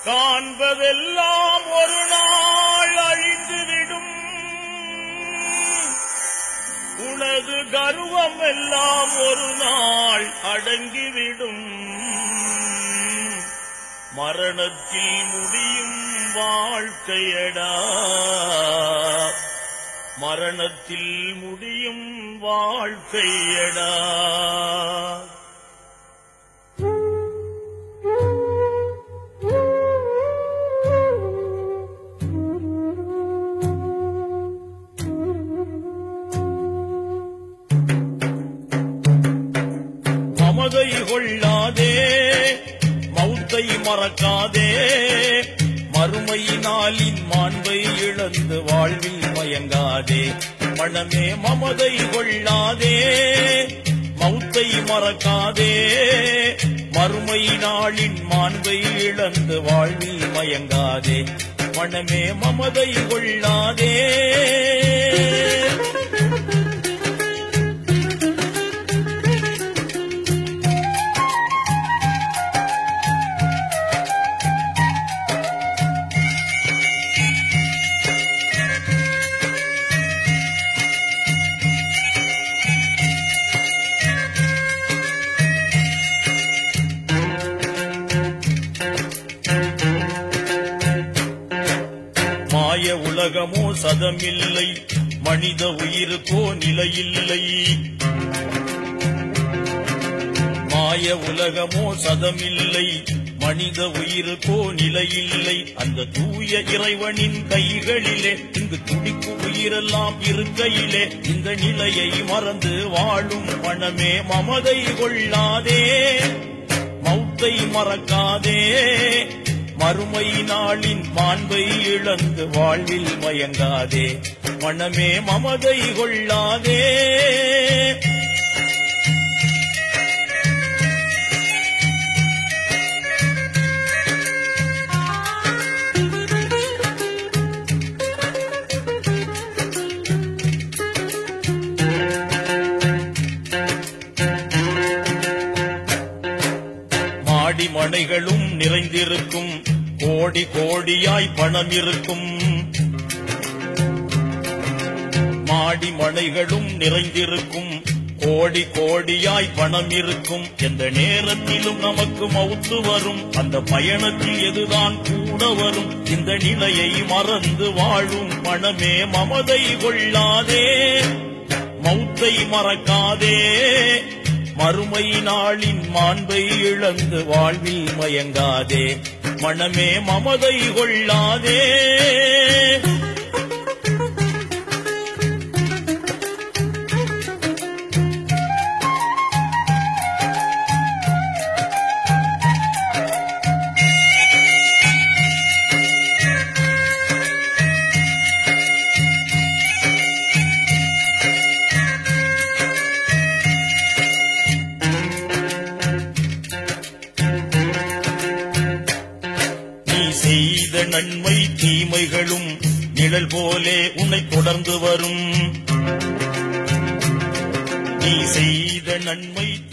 காண்பதெல்லாம் ஒரு நாள் அழிந்துவிடும் உனது கர்வம் எல்லாம் ஒரு நாள் அடங்கிவிடும் மரணத்தில் முடியும் வாழ்க்கையடா மரணத்தில் முடியும் வாழ்க்கையடா மமதை கொள்ளாதே மௌத்தை மறக்காதே மறுமையினாலின் மாண்பை இழந்து வாழ்வில் மயங்காதே மனமே மமதை கொள்ளாதே மௌத்தை மறக்காதே மறுமை நாளின் மாண்பை இழந்து வாழ்வில் மயங்காதே மனமே மமதை கொள்ளாதே மாய உலகமோ சதமில்லை மனித உயிருக்கோ நிலையில்லை மாய உலகமோ சதமில்லை மனித உயிருக்கோ நிலையில்லை அந்த தூய இறைவனின் கைகளிலே இங்கு துடிக்கும் உயிரெல்லாம் இருக்கையிலே இந்த நிலையை மறந்து வாழும் மனமே மமதை கொள்ளாதே மௌத்தை மறக்காதே மறுமை நாளின் மாண்பை இழந்து வாழ்வில் மயங்காதே மனமே மமதை கொள்ளாதே மாடி மனைகளும் நிறைந்திருக்கும் கோடி கோடியாய் பணம் இருக்கும் மாடி மனைகளும் நிறைந்திருக்கும் கோடி கோடியாய் பணம் இருக்கும் எந்த நேரத்திலும் நமக்கு மவுத்து வரும் அந்த பயணத்தில் எதுதான் கூட வரும் இந்த நிலையை மறந்து வாழும் மனமே மமதை கொள்ளாதே மௌத்தை மறக்காதே மறுமை நாளின் மாண்பை இழந்து வாழ்வில் மயங்காதே மனமே மமதை கொள்ளாதே நீ செய்த நன்மை தீமைகளும் நிழல் போலே உன்னை தொடர்ந்து வரும் நீ செய்த நன்மை